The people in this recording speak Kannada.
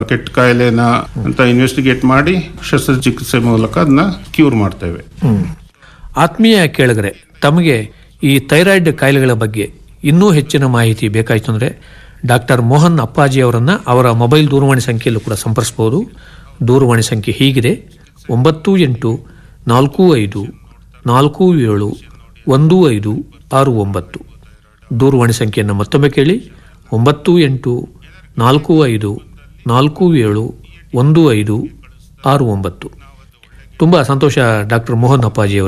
ಕೆಟ್ಟ ಕಾಯಿಲೆನ ಅಂತ ಇನ್ವೆಸ್ಟಿಗೇಟ್ ಮಾಡಿ ಶಸ್ತ್ರಚಿಕಿತ್ಸೆ ಮೂಲಕ ಅದನ್ನ ಕ್ಯೂರ್ ಮಾಡ್ತೇವೆ ಹ್ಮ್. ಆತ್ಮೀಯ ಕೇಳಿದರೆ ತಮಗೆ ಈ ಥೈರಾಯ್ಡ್ ಕಾಯಿಲೆಗಳ ಬಗ್ಗೆ ಇನ್ನೂ ಹೆಚ್ಚಿನ ಮಾಹಿತಿ ಬೇಕಾಯಿತು ಅಂದರೆ ಡಾಕ್ಟರ್ ಮೋಹನ್ ಅಪ್ಪಾಜಿ ಅವರನ್ನು ಅವರ ಮೊಬೈಲ್ ದೂರವಾಣಿ ಸಂಖ್ಯೆಯಲ್ಲೂ ಕೂಡ ಸಂಪರ್ಸ್ಬೋದು ದೂರವಾಣಿ ಸಂಖ್ಯೆ ಹೀಗಿದೆ ಒಂಬತ್ತು ಎಂಟು ನಾಲ್ಕು ಐದು ನಾಲ್ಕು ಏಳು ಒಂದು ಐದು ಆರು ಒಂಬತ್ತು ದೂರವಾಣಿ ಸಂಖ್ಯೆಯನ್ನು ಮತ್ತೊಮ್ಮೆ ಕೇಳಿ ಒಂಬತ್ತು ಎಂಟು ನಾಲ್ಕು ಐದು ನಾಲ್ಕು ಏಳು ಒಂದು ಐದು ಆರು ಒಂಬತ್ತು ತುಂಬ ಸಂತೋಷ ಡಾಕ್ಟರ್ ಮೋಹನ್ ಅಪ್ಪಾಜಿ ಅವರೇ